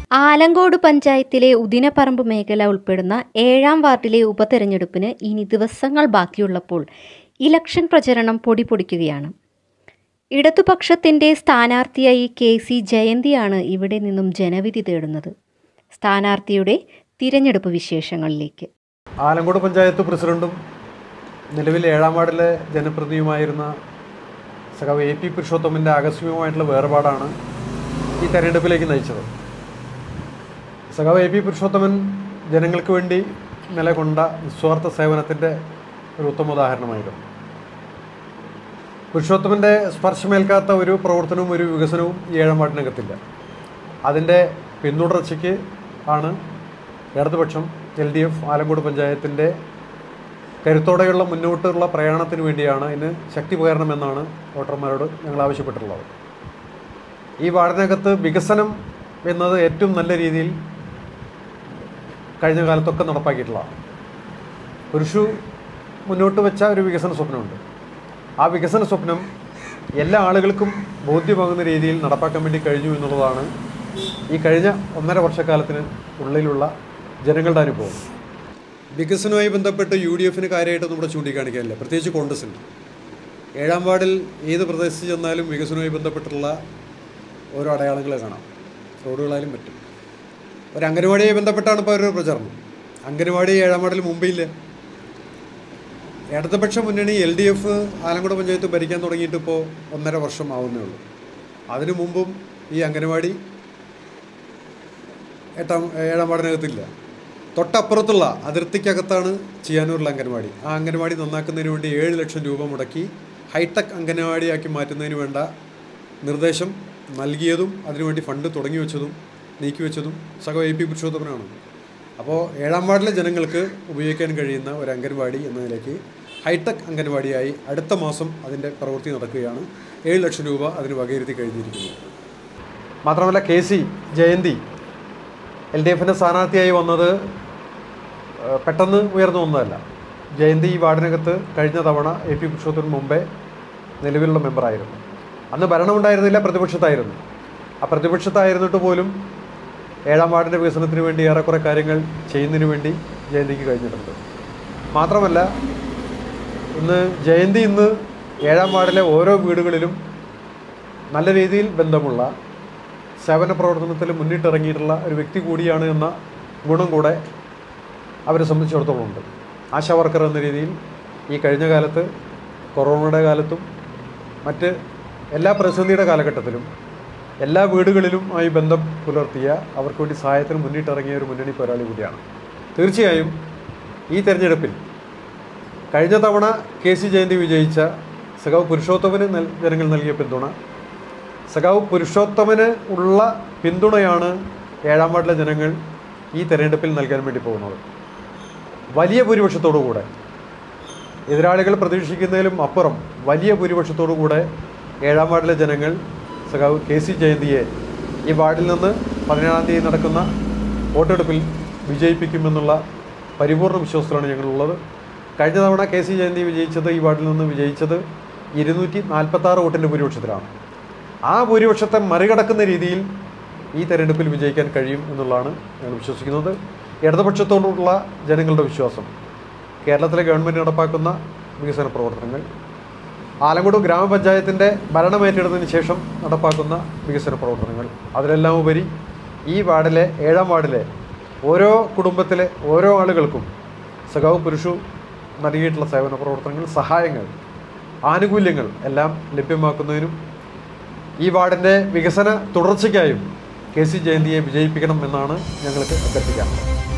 ആലങ്കോട് പഞ്ചായത്തിലെ ഉദിനപ്പറമ്പ് മേഖല ഉൾപ്പെടുന്ന ഏഴാം വാർഡിലെ ഉപതെരഞ്ഞെടുപ്പിന് ഇനി ദിവസങ്ങൾ ബാക്കിയുള്ളപ്പോൾ ഇലക്ഷൻ പ്രചരണം പൊടിപൊടിക്കുകയാണ് ഇടതുപക്ഷത്തിൻ്റെ സ്ഥാനാർത്ഥിയായി കെ സി ജയന്തിയാണ് ഇവിടെ നിന്നും ജനവിധി തേടുന്നത് സ്ഥാനാർത്ഥിയുടെ തിരഞ്ഞെടുപ്പ് വിശേഷങ്ങളിലേക്ക് ആലങ്കോട് പഞ്ചായത്ത് പ്രസിഡന്റും നിലവിൽ ഏഴാം വാർഡിലെ ജനപ്രതിനിധിയുമായിരുന്ന സഖാവ് എ പി പുരുഷോത്തമൻ്റെ ആകസ്മികമായിട്ടുള്ള വേർപാടാണ് ഈ തെരഞ്ഞെടുപ്പിലേക്ക് നയിച്ചത് സഖാവ് എ പി പുരുഷോത്തമൻ ജനങ്ങൾക്ക് വേണ്ടി നിലകൊണ്ട നിസ്വാർത്ഥ സേവനത്തിൻ്റെ ഒരു ഉത്തമ ഉദാഹരണമായിരുന്നു പുരുഷോത്തമൻ്റെ സ്പർശമേൽക്കാത്ത ഒരു പ്രവർത്തനവും ഒരു വികസനവും ഈ ഏഴാം വാർഡിനകത്തില്ല അതിൻ്റെ പിന്തുടർച്ചയ്ക്ക് ആണ് ഇടതുപക്ഷം എൽ ഡി എഫ് ആലങ്കോട് പഞ്ചായത്തിൻ്റെ കരുത്തോടെയുള്ള മുന്നോട്ടുള്ള പ്രയാണത്തിന് വേണ്ടിയാണ് ഇതിന് ശക്തി പകരണമെന്നാണ് വോട്ടർമാരോട് ഞങ്ങൾ ആവശ്യപ്പെട്ടിട്ടുള്ളത് ഈ വാർഡിനകത്ത് വികസനം എന്നത് ഏറ്റവും നല്ല രീതിയിൽ കഴിഞ്ഞ കാലത്തൊക്കെ നടപ്പാക്കിയിട്ടുള്ളതാണ് പുരുഷു മുന്നോട്ട് വെച്ച ഒരു വികസന സ്വപ്നമുണ്ട് ആ വികസന സ്വപ്നം എല്ലാ ആളുകൾക്കും ബോധ്യമാകുന്ന രീതിയിൽ നടപ്പാക്കാൻ വേണ്ടി കഴിഞ്ഞു എന്നുള്ളതാണ് ഈ കഴിഞ്ഞ ഒന്നര വർഷക്കാലത്തിന് ഉള്ളിലുള്ള ജനങ്ങളുടെ അനുഭവം വികസനവുമായി ബന്ധപ്പെട്ട് യു ഡി എഫിന് കാര്യമായിട്ട് നമ്മുടെ ചൂണ്ടിക്കാണിക്കാനില്ല പ്രത്യേകിച്ച് കോൺഗ്രസിന് ഏഴാം വാർഡിൽ ഏത് പ്രദേശത്ത് ചെന്നാലും വികസനവുമായി ബന്ധപ്പെട്ടുള്ള ഓരോ അടയാളങ്ങളെ കാണാം റോഡുകളായാലും പറ്റും ഒരു അംഗനവാടിയുമായി ബന്ധപ്പെട്ടാണ് ഇപ്പോൾ അവരുടെ പ്രചാരണം അംഗനവാടി ഏഴാം വാർഡിൽ മുംബൈയിൽ ഇടതുപക്ഷ മുന്നണി L D F Alangode panchayat ഭരിക്കാൻ തുടങ്ങിയിട്ട് ഇപ്പോൾ ഒന്നര വർഷം ആവുന്നേ ഉള്ളൂ അതിനു മുമ്പും ഈ അംഗനവാടി എട്ടാം ഏഴാം വാർഡിനകത്തില്ല തൊട്ടപ്പുറത്തുള്ള അതിർത്തിക്കകത്താണ് ചിയാനൂരിലെ അംഗനവാടി ആ അംഗനവാടി നന്നാക്കുന്നതിന് വേണ്ടി ഏഴ് ലക്ഷം രൂപ മുടക്കി ഹൈടെക് അംഗനവാടിയാക്കി മാറ്റുന്നതിന് വേണ്ട നിർദ്ദേശം നൽകിയതും അതിനുവേണ്ടി ഫണ്ട് തുടങ്ങി വെച്ചതും നീക്കി വെച്ചതും സഹോ എ പി പുരുഷോത്തമനാണ് അപ്പോൾ ഏഴാം വാർഡിലെ ജനങ്ങൾക്ക് ഉപയോഗിക്കാൻ കഴിയുന്ന ഒരു അംഗൻവാടി എന്ന നിലയ്ക്ക് ഹൈടെക് അംഗൻവാടിയായി അടുത്ത മാസം അതിൻ്റെ പ്രവൃത്തി നടക്കുകയാണ് ഏഴ് ലക്ഷം രൂപ അതിന് വകയിരുത്തി കഴിഞ്ഞിരിക്കുന്നു മാത്രമല്ല K C Jayanthi L D എഫിൻ്റെ സ്ഥാനാർത്ഥിയായി വന്നത് ഏഹ്, പെട്ടെന്ന് ഉയർന്നു വന്നതല്ല ജയന്തി ഈ വാർഡിനകത്ത് കഴിഞ്ഞ തവണ എ പി പുരുഷോത്തമന് മുമ്പേ നിലവിലുള്ള മെമ്പറായിരുന്നു അന്ന് ഭരണമുണ്ടായിരുന്നില്ല പ്രതിപക്ഷത്തായിരുന്നു ആ പ്രതിപക്ഷത്തായിരുന്നിട്ട് പോലും ഏഴാം വാർഡിൻ്റെ വികസനത്തിന് വേണ്ടി ഏറെക്കുറെ കാര്യങ്ങൾ ചെയ്യുന്നതിന് വേണ്ടി ജയന്തിക്ക് കഴിഞ്ഞിട്ടുണ്ട് മാത്രമല്ല ഇന്ന് ജയന്തി ഇന്ന് ഏഴാം വാർഡിലെ ഓരോ വീടുകളിലും നല്ല രീതിയിൽ ബന്ധമുള്ള സേവന പ്രവർത്തനത്തിൽ മുന്നിട്ടിറങ്ങിയിട്ടുള്ള ഒരു വ്യക്തി കൂടിയാണ് എന്ന ഗുണം കൂടെ അവരെ സംബന്ധിച്ചിടത്തോളം ഉണ്ട് ആശാ വർക്കർ എന്ന രീതിയിൽ ഈ കഴിഞ്ഞ കാലത്ത് കൊറോണയുടെ കാലത്തും മറ്റ് എല്ലാ പ്രതിസന്ധിയുടെ കാലഘട്ടത്തിലും എല്ലാ വീടുകളിലും ആയി ബന്ധം പുലർത്തിയ അവർക്ക് വേണ്ടി സഹായത്തിന് മുന്നിട്ടിറങ്ങിയ ഒരു മുന്നണി പോരാളി കൂടിയാണ് തീർച്ചയായും ഈ തെരഞ്ഞെടുപ്പിൽ കഴിഞ്ഞ തവണ കെ സി ജയന്തി വിജയിച്ച സഖാവ് പുരുഷോത്തമന് നൽ- ജനങ്ങൾ നൽകിയ പിന്തുണ സഖാവ് പുരുഷോത്തമന് ഉള്ള പിന്തുണയാണ് ഏഴാം വാർഡിലെ ജനങ്ങൾ ഈ തെരഞ്ഞെടുപ്പിൽ നൽകാൻ വേണ്ടി പോകുന്നത് വലിയ ഭൂരിപക്ഷത്തോടു കൂടെ എതിരാളികൾ പ്രതീക്ഷിക്കുന്നതിലും അപ്പുറം വലിയ ഭൂരിപക്ഷത്തോടു കൂടെ ഏഴാം വാർഡിലെ ജനങ്ങൾ സഖാവ് കെ സി ജയന്തിയെ ഈ വാർഡിൽ നിന്ന് പതിനേഴാം തീയതി നടക്കുന്ന വോട്ടെടുപ്പിൽ വിജയിപ്പിക്കുമെന്നുള്ള പരിപൂർണ വിശ്വാസത്തിലാണ് ഞങ്ങളുള്ളത് കഴിഞ്ഞ തവണ കെ സി ജയന്തി വിജയിച്ചത് ഈ വാർഡിൽ നിന്ന് വിജയിച്ചത് ഇരുന്നൂറ്റി നാൽപ്പത്താറ് വോട്ടിൻ്റെ ഭൂരിപക്ഷത്തിലാണ് ആ ഭൂരിപക്ഷത്തെ മറികടക്കുന്ന രീതിയിൽ ഈ തെരഞ്ഞെടുപ്പിൽ വിജയിക്കാൻ കഴിയും എന്നുള്ളതാണ് ഞങ്ങൾ വിശ്വസിക്കുന്നത് ഇടതുപക്ഷത്തോടുള്ള ജനങ്ങളുടെ വിശ്വാസം കേരളത്തിലെ ഗവൺമെൻറ് നടപ്പാക്കുന്ന വികസന പ്രവർത്തനങ്ങൾ ആലങ്കോട് ഗ്രാമപഞ്ചായത്തിൻ്റെ ഭരണമേറ്റെടുത്തതിന് ശേഷം നടപ്പാക്കുന്ന വികസന പ്രവർത്തനങ്ങൾ അതിലെല്ലാം ഉപരി ഈ വാർഡിലെ ഏഴാം വാർഡിലെ ഓരോ കുടുംബത്തിലെ ഓരോ ആളുകൾക്കും സഖാവ് പുരുഷു നൽകിയിട്ടുള്ള സേവന പ്രവർത്തനങ്ങൾ സഹായങ്ങൾ ആനുകൂല്യങ്ങൾ എല്ലാം ലഭ്യമാക്കുന്നതിനും ഈ വാർഡിൻ്റെ വികസന തുടർച്ചയ്ക്കായും കെ സി ജയന്തിയെ വിജയിപ്പിക്കണം എന്നാണ് ഞങ്ങൾക്ക് അഭ്യർത്ഥിക്കാറുള്ളത്